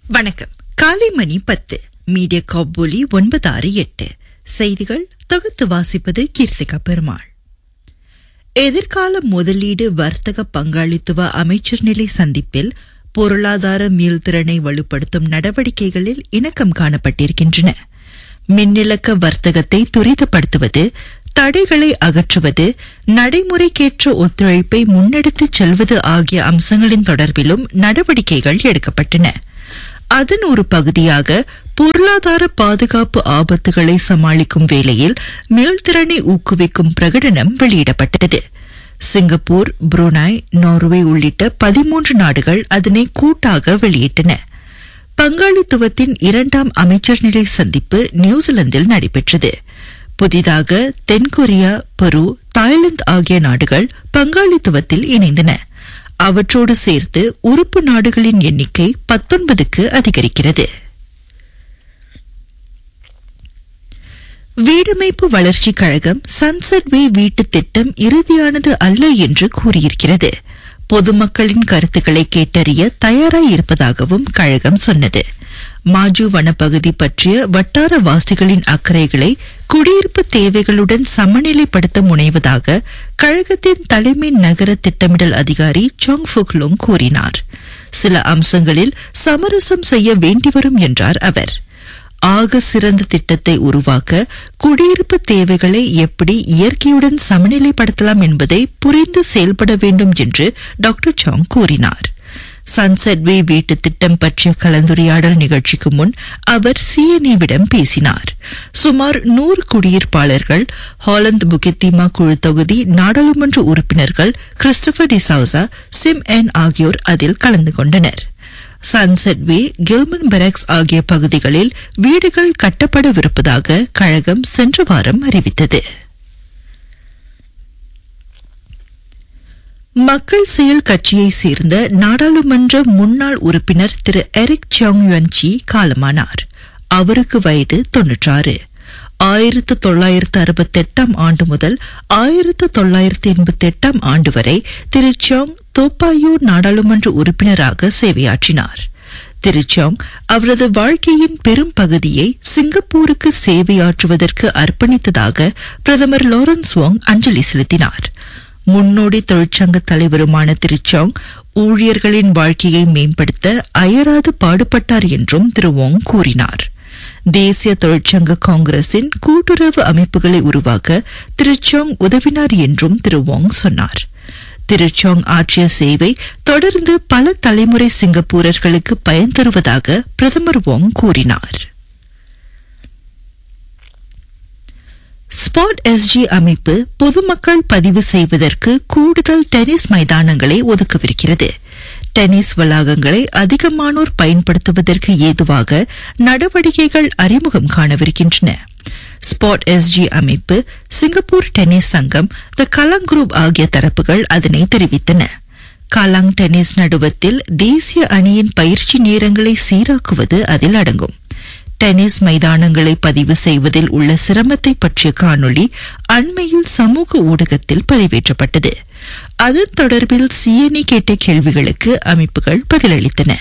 வணக்கம் காலை மணி பத்து மீடியா காபூலி ஒன்பது ஆறு எட்டு செய்திகள் தொகுத்து வாசிப்பது கீர்த்திகா பெருமாள் எதிர்கால முதலீடு வர்த்தக பங்காளித்துவ அமைச்சர் நிலை சந்திப்பில் பொருளாதார மீள்திறனை வலுப்படுத்தும் நடவடிக்கைகளில் இணக்கம் காணப்பட்டிருக்கின்றன மின்னிலக்க வர்த்தகத்தை துரிதப்படுத்துவது தடைகளை அகற்றுவது நடைமுறைக்கேற்ற ஒத்துழைப்பை முன்னெடுத்துச் செல்வது ஆகிய அம்சங்களின் தொடர்பிலும் நடவடிக்கைகள் எடுக்கப்பட்டன அதன் ஒரு பகுதியாக பொருளாதார பாதுகாப்பு ஆபத்துகளை சமாளிக்கும் வேளையில் மீள்திறனை ஊக்குவிக்கும் பிரகடனம் வெளியிடப்பட்டது சிங்கப்பூர் புருனாய் நார்வே உள்ளிட்ட பதிமூன்று நாடுகள் அதனை கூட்டாக வெளியிட்டன பங்காளித்துவத்தின் இரண்டாம் அமைச்சர் நிலை சந்திப்பு நியூசிலாந்தில் நடைபெற்றது புதிதாக தென்கொரியா பெரு தாய்லாந்து ஆகிய நாடுகள் பங்காளித்துவத்தில் இணைந்தன அவற்றோடு சேர்த்து உறுப்பு நாடுகளின் எண்ணிக்கை பத்தொன்பதுக்கு அதிகரிக்கிறது வீடமைப்பு வளர்ச்சிக் கழகம் சன்செட் வே வீட்டு திட்டம் இறுதியானது அல்ல என்று கூறியிருக்கிறது பொதுமக்களின் கருத்துக்களை கேட்டறிய தயாராய் இருப்பதாகவும் கழகம் சொன்னது மாஜு வனப்பகுதி பற்றிய வட்டார வாசிகளின் அக்கறைகளை குடியிருப்பு தேவைகளுடன் சமநிலைப்படுத்த முனைவதாக கழகத்தின் தலைமை நகர திட்டமிடல் அதிகாரி சாங் ஃபுக்லுங் கூறினார் சில அம்சங்களில் சமரசம் செய்ய வேண்டிவரும் என்றார் அவர் ஆக சிறந்த திட்டத்தை உருவாக்க குடியிருப்பு தேவைகளை எப்படி இயற்கையுடன் சமநிலைப்படுத்தலாம் என்பதை புரிந்து செயல்பட வேண்டும் என்று டாக்டர் சாங் கூறினார் சன்செட் வே வீட்டு திட்டம் பற்றிய கலந்துரையாடல் நிகழ்ச்சிக்கு முன் அவர் சிஎன்ஏவிடம் பேசினார் சுமார் நூறு குடியிருப்பாளர்கள் ஹாலந்து புகெத்திமா குழு தொகுதி நாடாளுமன்ற உறுப்பினர்கள் கிறிஸ்டபர் டிசவுசா சிம் என் ஆகியோர் அதில் கலந்து கொண்டனர் சன்செட் வே கில்மன் பெரக்ஸ் ஆகிய பகுதிகளில் வீடுகள் கட்டப்படவிருப்பதாக கழகம் சென்ற வாரம் அறிவித்தது மக்கள் செயல் கட்சியை சேர்ந்த நாடாளுமன்ற முன்னாள் உறுப்பினர் திரு எரிக் சாங் யுவன்சி காலமானார் அவருக்கு வயது தொன்னூற்றாறு ஆயிரத்து தொள்ளாயிரத்து அறுபத்தி எட்டாம் ஆண்டு முதல் ஆயிரத்து தொள்ளாயிரத்து எண்பத்தி எட்டாம் ஆண்டு வரை திரு சாங் தோப்பாயூர் நாடாளுமன்ற உறுப்பினராக சேவையாற்றினார் திரு சாங் அவரது வாழ்க்கையின் பெரும் பகுதியை சிங்கப்பூருக்கு சேவையாற்றுவதற்கு அர்ப்பணித்ததாக பிரதமர் லாரன்ஸ் வாங் அஞ்சலி செலுத்தினார் முன்னோடி தொழிற்சங்க தலைவருமான திரு சாங் ஊழியர்களின் வாழ்க்கையை மேம்படுத்த அயராது பாடுபட்டார் என்றும் திரு வாங் கூறினார் தேசிய தொழிற்சங்க காங்கிரசின் கூட்டுறவு அமைப்புகளை உருவாக்க திரு சாங் உதவினார் என்றும் திரு வாங் சொன்னார் திரு சாங் ஆற்றிய சேவை தொடர்ந்து பல தலைமுறை சிங்கப்பூரர்களுக்கு பயன் தருவதாக பிரதமர் வாங் கூறினார் ஸ்பாட் எஸ்ஜி அமைப்பு பொதுமக்கள் பதிவு செய்வதற்கு கூடுதல் டென்னிஸ் மைதானங்களை ஒதுக்கவிருக்கிறது டென்னிஸ் வளாகங்களை அதிகமானோர் பயன்படுத்துவதற்கு ஏதுவாக நடவடிக்கைகள் அறிமுகம் காணவிருக்கின்றன ஸ்பாட் எஸ்ஜி அமைப்பு சிங்கப்பூர் டென்னிஸ் சங்கம் த கலாங் குரூப் ஆகிய தரப்புகள் அதனை தெரிவித்தன கலாங் டென்னிஸ் நடுவத்தில் தேசிய அணியின் பயிற்சி நேரங்களை சீராக்குவது அதில் அடங்கும் டென்னிஸ் மைதானங்களை பதிவு செய்வதில் உள்ள சிரமத்தை பற்றிய காணொளி அண்மையில் சமூக ஊடகத்தில் பதிவேற்றப்பட்டது அதன் தொடர்பில் சிஎன்இ கேட்ட கேள்விகளுக்கு அமைப்புகள் பதிலளித்தன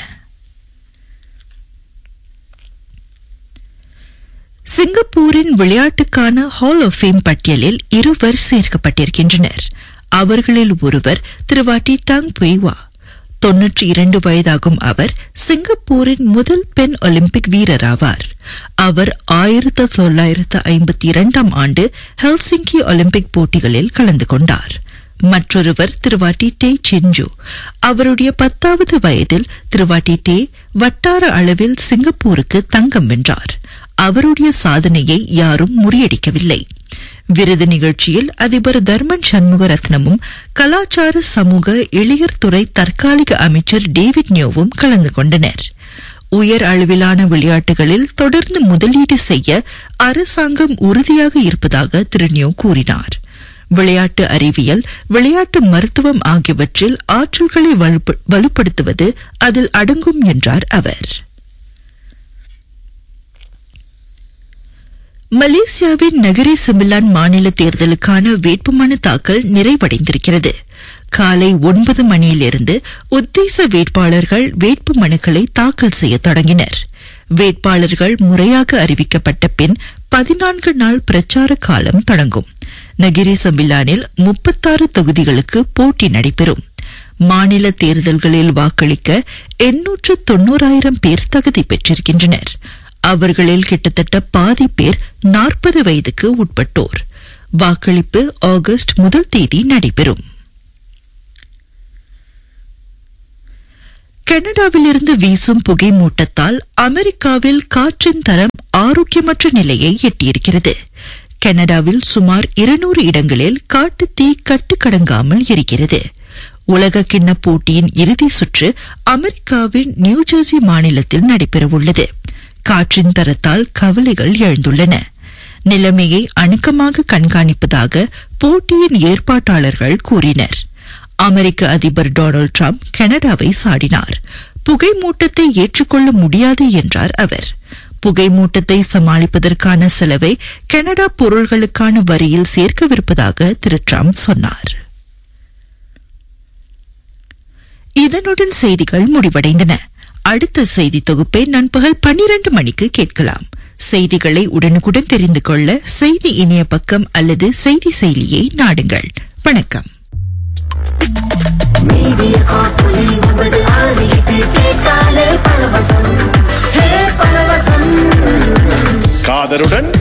சிங்கப்பூரின் விளையாட்டுக்கான ஹால் ஆஃப் ஃபேம் பட்டியலில் இருவர் சேர்க்கப்பட்டிருக்கின்றனர் அவர்களில் ஒருவர் திருவாட்டி டங் புய்வா தொன்னூற்றி இரண்டு வயதாகும் அவர் சிங்கப்பூரின் முதல் பெண் ஒலிம்பிக் வீரர் ஆவார் அவர் ஆயிரத்து தொள்ளாயிரத்து ஐம்பத்தி இரண்டாம் ஆண்டு ஹெல்சிங்கி ஒலிம்பிக் போட்டிகளில் கலந்து கொண்டார் மற்றொருவர் திருவாட்டி டே செஞ்சு அவருடைய பத்தாவது வயதில் திருவாட்டி டே வட்டார அளவில் சிங்கப்பூருக்கு தங்கம் வென்றார் அவருடைய சாதனையை யாரும் முறியடிக்கவில்லை விருது நிகழ்ச்சியில் அதிபர் தர்மன் சண்முக ரத்னமும் கலாச்சார சமூக இளையர் துறை தற்காலிக அமைச்சர் டேவிட் நியோவும் கலந்து கொண்டனர் உயர் அளவிலான விளையாட்டுகளில் தொடர்ந்து முதலீடு செய்ய அரசாங்கம் உறுதியாக இருப்பதாக திரு நியோ கூறினார் விளையாட்டு அறிவியல் விளையாட்டு மருத்துவம் ஆகியவற்றில் ஆற்றல்களை வலுப்படுத்துவது அதில் அடங்கும் என்றார் அவர் மலேசியாவின் நகரி சிமிலான் மாநில தேர்தலுக்கான வேட்புமனு தாக்கல் நிறைவடைந்திருக்கிறது காலை ஒன்பது மணியிலிருந்து உத்தேச வேட்பாளர்கள் வேட்பு மனுக்களை தாக்கல் செய்ய தொடங்கினர் வேட்பாளர்கள் முறையாக அறிவிக்கப்பட்ட பின் பதினான்கு நாள் பிரச்சார காலம் தொடங்கும் நகிரி சம்பிலானில் முப்பத்தாறு தொகுதிகளுக்கு போட்டி நடைபெறும் மாநில தேர்தல்களில் வாக்களிக்க எண்ணூற்று தொன்னூறாயிரம் பேர் தகுதி பெற்றிருக்கின்றனர் அவர்களில் கிட்டத்தட்ட பாதி பேர் நாற்பது வயதுக்கு உட்பட்டோர் வாக்களிப்பு ஆகஸ்ட் முதல் தேதி நடைபெறும் கனடாவிலிருந்து வீசும் புகை மூட்டத்தால் அமெரிக்காவில் காற்றின் தரம் ஆரோக்கியமற்ற நிலையை எட்டியிருக்கிறது கனடாவில் சுமார் இருநூறு இடங்களில் காட்டுத்தீ கட்டுக்கடங்காமல் எரிகிறது உலக கிண்ண போட்டியின் இறுதி சுற்று அமெரிக்காவின் நியூஜெர்சி மாநிலத்தில் நடைபெறவுள்ளது காற்றின் தரத்தால் கவலைகள் எழுந்துள்ளன நிலைமையை அணுக்கமாக கண்காணிப்பதாக போட்டியின் ஏற்பாட்டாளர்கள் கூறினர் அமெரிக்க அதிபர் டொனால்டு டிரம்ப் கனடாவை சாடினார் புகை மூட்டத்தை ஏற்றுக்கொள்ள முடியாது என்றார் அவர் புகை மூட்டத்தை சமாளிப்பதற்கான செலவை கனடா பொருள்களுக்கான வரியில் சேர்க்கவிருப்பதாக திரு டிரம்ப் சொன்னார் இதனுடன் செய்திகள் முடிவடைந்தன அடுத்த செய்தி தொகுப்பை நண்பகல் பன்னிரண்டு மணிக்கு கேட்கலாம் செய்திகளை உடனுக்குடன் தெரிந்து கொள்ள செய்தி இணைய பக்கம் அல்லது செய்தி செயலியை நாடுங்கள் வணக்கம் மீடிய காப்பொலி ஒன்பது ஆறு எட்டு கேட்டாலே பரவசம் ஹே பரவசம் காதருடன்